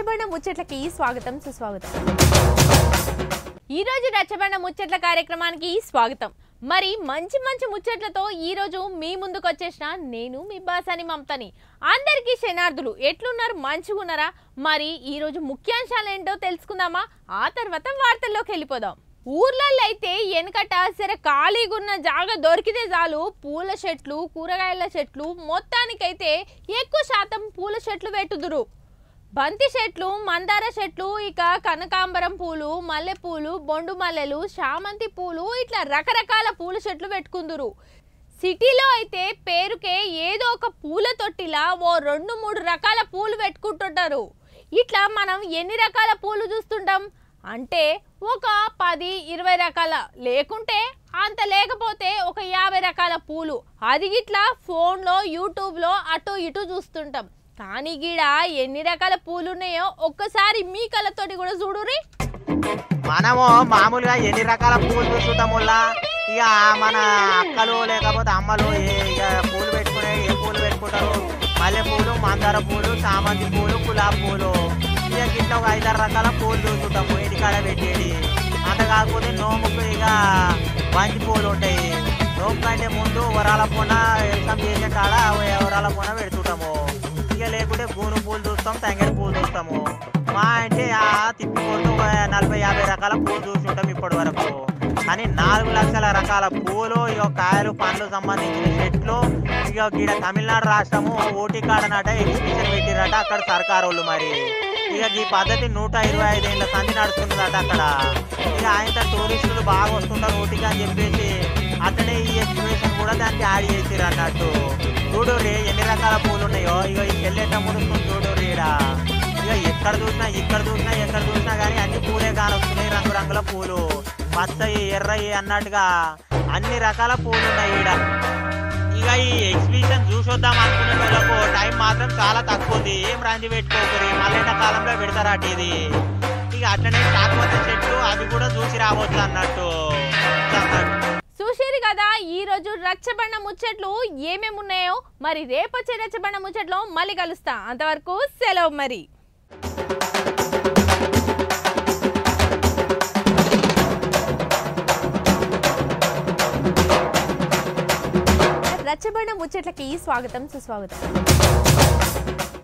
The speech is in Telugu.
రచ్చబండ ముచ్చట్లకి స్వాగతం సుస్వాగతం ఈ రోజు రచ్చబండ ముచ్చట్ల కార్యక్రమానికి స్వాగతం మరి మంచి మంచి ముచ్చట్లతో ఈ రోజు మీ ముందుకు వచ్చేసిన నేను మీ బాసాని మమతని అందరికీ శనార్థులు ఎట్లున్నారు మంచిగా ఉన్నారా మరి ఈ రోజు ముఖ్యాంశాలు ఏంటో తెలుసుకుందామా ఆ తర్వాత వార్తల్లోకి వెళ్ళిపోదాం ఊర్లలో అయితే వెనకట సరే ఖాళీగా ఉన్న జాగా దొరికితే చాలు పూల చెట్లు కూరగాయల చెట్లు మొత్తానికైతే ఎక్కువ శాతం పూల చెట్లు పెట్టుదురు బంతి చెట్లు మందార చెట్లు ఇక కనకాంబరం పూలు మల్లెపూలు బొండు మల్లెలు చామంతి పూలు ఇట్లా రకరకాల పూల చెట్లు పెట్టుకుందురు సిటీలో అయితే పేరుకే ఏదో ఒక పూల తొట్టిలా ఓ రెండు మూడు రకాల పూలు పెట్టుకుంటుంటారు ఇట్లా మనం ఎన్ని రకాల పూలు చూస్తుంటాం అంటే ఒక పది ఇరవై రకాల లేకుంటే అంత లేకపోతే ఒక యాభై రకాల పూలు అది ఇట్లా ఫోన్లో యూట్యూబ్లో అటు ఇటు చూస్తుంటాం కానీ గీడ ఎన్ని రకాల పూలు ఉన్నాయో ఒక్కసారి మీ కళ్ళతోటి కూడా చూడురి మనము మామూలుగా ఎన్ని రకాల పూలు చూస్తుంటాం వల్ల ఇక మన అక్కలు లేకపోతే అమ్మలు ఏ- ఇక పూలు పెట్టుకునే ఏ పూలు పెట్టుకుంటారు మల్లె పూలు మందార పూలు చామంతి పూలు గులాబీ పూలు ఇక ఇట్లా ఒక ఐదారు రకాల పూలు చూస్తుంటాము ఇంటికాడ పెట్టేది అంత కాకపోతే నోముకు ఇక బంతి పూలు ఉంటాయి నోము కంటే ముందు వరాల పూన ఎగ్జామ్ చేసే కాడ వరాల పూన పెడుతుంటాము ఇక లేకుంటే గూను పూలు చూస్తాం తంగడి పూలు చూస్తాము మా అంటే ఆ తిప్పికొట్టు ఒక నలభై యాభై రకాల పూలు చూసి ఉంటాం ఇప్పటి వరకు కానీ నాలుగు లక్షల రకాల పూలు ఇక కాయలు పండ్లు సంబంధించిన చెట్లు ఇక గీడ తమిళనాడు రాష్ట్రము ఓటీ కాడనట ఎగ్జిబిషన్ పెట్టిరట అక్కడ సర్కారు వాళ్ళు మరి ఇక ఈ పద్ధతి నూట ఇరవై ఐదు ఏళ్ళ సంధి నడుస్తున్నదట అక్కడ ఇక ఆయన టూరిస్టులు బాగా వస్తుంటారు ఓటీకి అని చెప్పేసి అట్లనే ఈ ఎగ్జిబిషన్ కూడా దానికి యాడ్ చేసిరు అన్నట్టు చూడు రే ఎన్ని రకాల పూలు ఉన్నాయో ఇక ఈ చెల్లెట ముడుస్తుంది చూడు రీడా ఇక ఎక్కడ చూసినా ఇక్కడ చూసినా ఎక్కడ చూసినా కానీ అన్ని పూలే కానొస్తున్నాయి రంగురంగుల పూలు పచ్చయి ఎర్రయి అన్నట్టుగా అన్ని రకాల పూలు ఉన్నాయి ఈడ ఇక ఈ ఎగ్జిబిషన్ చూసొద్దాం అనుకునే వాళ్ళకు టైం మాత్రం చాలా తక్కువ ఉంది ఏం రంది పెట్టుకోకరి మళ్ళీ కాలంలో పెడతారట ఇది ఇక అట్లనే కాకపోతే చెట్లు అవి కూడా చూసి రావచ్చు అన్నట్టు అన్నట్టు చూసిరు కదా ఈ రోజు రచ్చబండ ముచ్చట్లు ఏమేమి ఉన్నాయో మరి రేపొచ్చే రచ్చబండ ముచ్చట్లో మళ్ళీ కలుస్తా అంతవరకు సెలవు మరి రచ్చబండ ముచ్చట్లకి స్వాగతం సుస్వాగతం